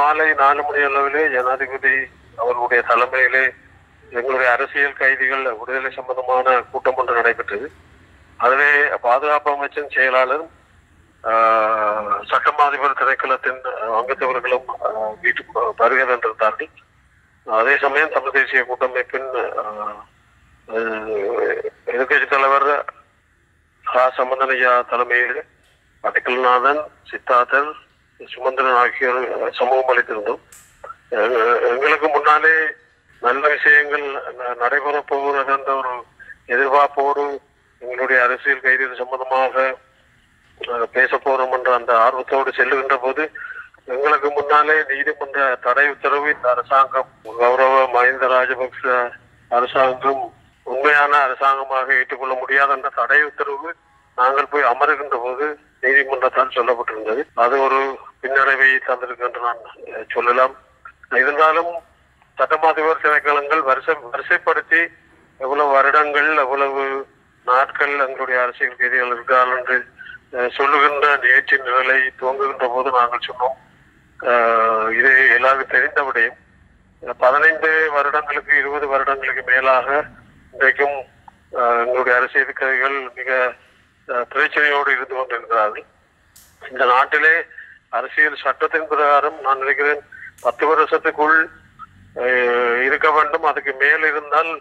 மாலை நாலு மணி அளவிலே ஜனாதிபதி அவர்களுடைய தலைமையிலே எங்களுடைய அரசியல் கைதிகள் விடுதலை சம்பந்தமான கூட்டம் ஒன்று நடைபெற்றது அதிலே பாதுகாப்பு அமைச்சின் செயலாளரும் ஆஹ், சட்டமா அதிபர் திணைக்களத்தின் அங்கத்தவர்களும் ஆஹ், வீட்டுக்கு வருகை தந்திருந்தார்கள் அதே சமயம் தமிழ் தேசிய கூட்டமைப்பின் ஆஹ், ஆஹ், எதிர்க்கட்சி தலைவர் ஹா சம்பந்தனையா தலைமையில் அடைக்கல்நாதன் சித்தார்த்தன் சுமந்திரன் ஆகியோர் சமூகம் அளித்திருந்தோம் எங்க- எங்களுக்கு முன்னாலே நல்ல விஷயங்கள் ந- நடைபெறப் போகிறது என்ற ஒரு எதிர்பார்ப்போடு எங்களுடைய அரசியல் கைதிகள் சம்பந்தமாக அஹ், பேச போறோம் என்ற அந்த ஆர்வத்தோடு செல்லுகின்ற போது எங்களுக்கு முன்னாலே நீதிமன்ற தடை உத்தரவு இந்த அரசாங்கம் கௌரவ மஹிந்த ராஜபக்ச அரசாங்கம் உண்மையான அரசாங்கமாக ஏற்றுக்கொள்ள முடியாத அந்த தடை உத்தரவு நாங்கள் போய் அமருகின்ற போது நீதிமன்றத்தால் சொல்லப்பட்டிருந்தது அது ஒரு பின்னடைவை தந்திருக்கு என்று நான் அஹ், சொல்லலாம் இருந்தாலும் சட்டமாதிபர் திணைக்களங்கள் வரிசை வரிசைப்படுத்தி எவ்வளவு வருடங்கள் எவ்வளவு நாட்கள் எங்களுடைய அரசியல் கைதிகள் இருக்கிறார்கள் என்று அஹ், சொல்லுகின்ற நிகழ்ச்சி நிரலை துவங்குகின்ற போது நாங்கள் சொன்னோம் அஹ், இது எல்லாருக்கும் தெரிந்த விடயம் பதினைந்து வருடங்களுக்கு இருபது வருடங்களுக்கு மேலாக இன்றைக்கும் அஹ், எங்களுடைய அரசியல் கைதிகள் மிக அஹ், பிரச்சனையோடு இருந்து கொண்டிருக்கிறார்கள் இந்த நாட்டிலே அரசியல் சட்டத்தின் பிரகாரம் நான் நினைக்கிறேன் பத்து வருஷத்துக்குள் அஹ், இருக்க வேண்டும் அதுக்கு மேல் இருந்தால்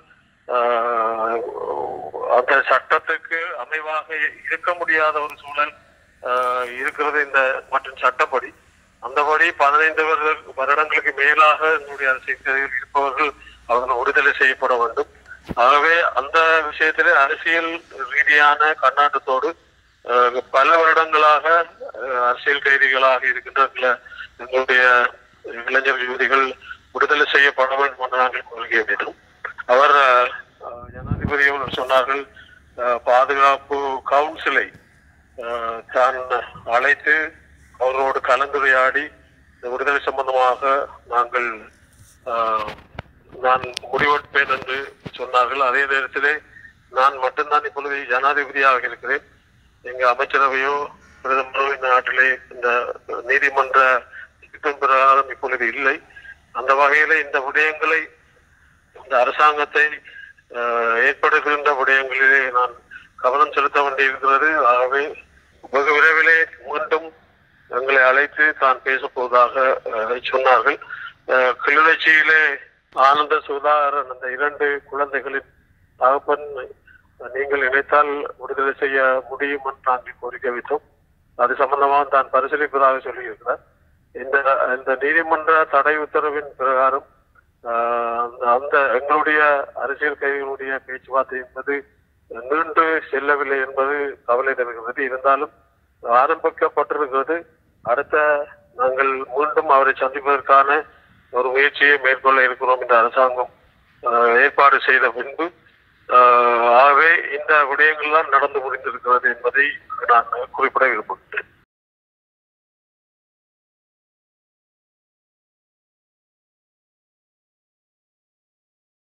அஹ், அந்த சட்டத்துக்கு அமைவாக இருக்க முடியாத ஒரு சூழல் அஹ், இருக்கிறது இந்த மற்றும் சட்டப்படி அந்தபடி பதினைந்து வருட- வருடங்களுக்கு மேலாக என்னுடைய அரசியல் கைதிகள் இருப்பவர்கள் அவர்கள் விடுதலை செய்யப்பட வேண்டும் ஆகவே அந்த விஷயத்திலே அரசியல் ரீதியான கண்ணாட்டத்தோடு அஹ், பல வருடங்களாக அஹ், அரசியல் கைதிகளாக இருக்கின்ற சில எங்களுடைய இளைஞர் யுவதிகள் விடுதலை செய்யப்பட வேண்டும் என்று நாங்கள் கொள்கை வேண்டும் அவர் அஹ், அஹ், ஜனாதிபதி அவர்கள் சொன்னார்கள் அஹ், பாதுகாப்பு கவுன்சிலை அஹ், தான் அழைத்து அவர்களோடு கலந்துரையாடி இந்த விடுதலை சம்பந்தமாக நாங்கள் அஹ், நான் முடிவெடுப்பேன் என்று சொன்னார்கள் அதே நேரத்திலே நான் மட்டும்தான் இப்பொழுது ஜனாதிபதியாக இருக்கிறேன் எங்க அமைச்சரவையோ பிரதமரோ இந்த நாட்டிலே இந்த நீதிமன்ற திட்டம் பிரகாரம் இப்பொழுது இல்லை அந்த வகையில இந்த விடயங்களை இந்த அரசாங்கத்தை அஹ், ஏற்படுகின்ற விடயங்களிலே நான் கவனம் செலுத்த வேண்டியிருக்கிறது ஆகவே வெகு விரைவிலே மீண்டும் எங்களை அழைத்து தான் பேசப் போவதாக அஹ், சொன்னார்கள் அஹ், கிளிநொச்சியிலே ஆனந்த சுதாகரன் அந்த இரண்டு குழந்தைகளின் தகப்பன் நீங்கள் நினைத்தால் விடுதலை செய்ய முடியும் என்று நாங்கள் கோரிக்கை வைத்தோம் அது சம்பந்தமாக தான் பரிசீலிப்பதாக சொல்லியிருக்கிறார் இந்த இந்த நீதிமன்ற தடை உத்தரவின் பிரகாரம் ஆஹ், அந்த எங்களுடைய அரசியல் கைதிகளுடைய பேச்சுவார்த்தை என்பது நீண்டு செல்லவில்லை என்பது கவலை தருகிறது இருந்தாலும் ஆரம்பிக்கப்பட்டிருக்கிறது அடுத்த நாங்கள் மீண்டும் அவரை சந்திப்பதற்கான ஒரு முயற்சியை மேற்கொள்ள இருக்கிறோம் இந்த அரசாங்கம் ஆஹ், ஏற்பாடு செய்த பின்பு ஆஹ், ஆகவே இந்த விடயங்கள்லாம் நடந்து முடிந்திருக்கிறது என்பதை நான் குறிப்பிட விரும்புகிறேன்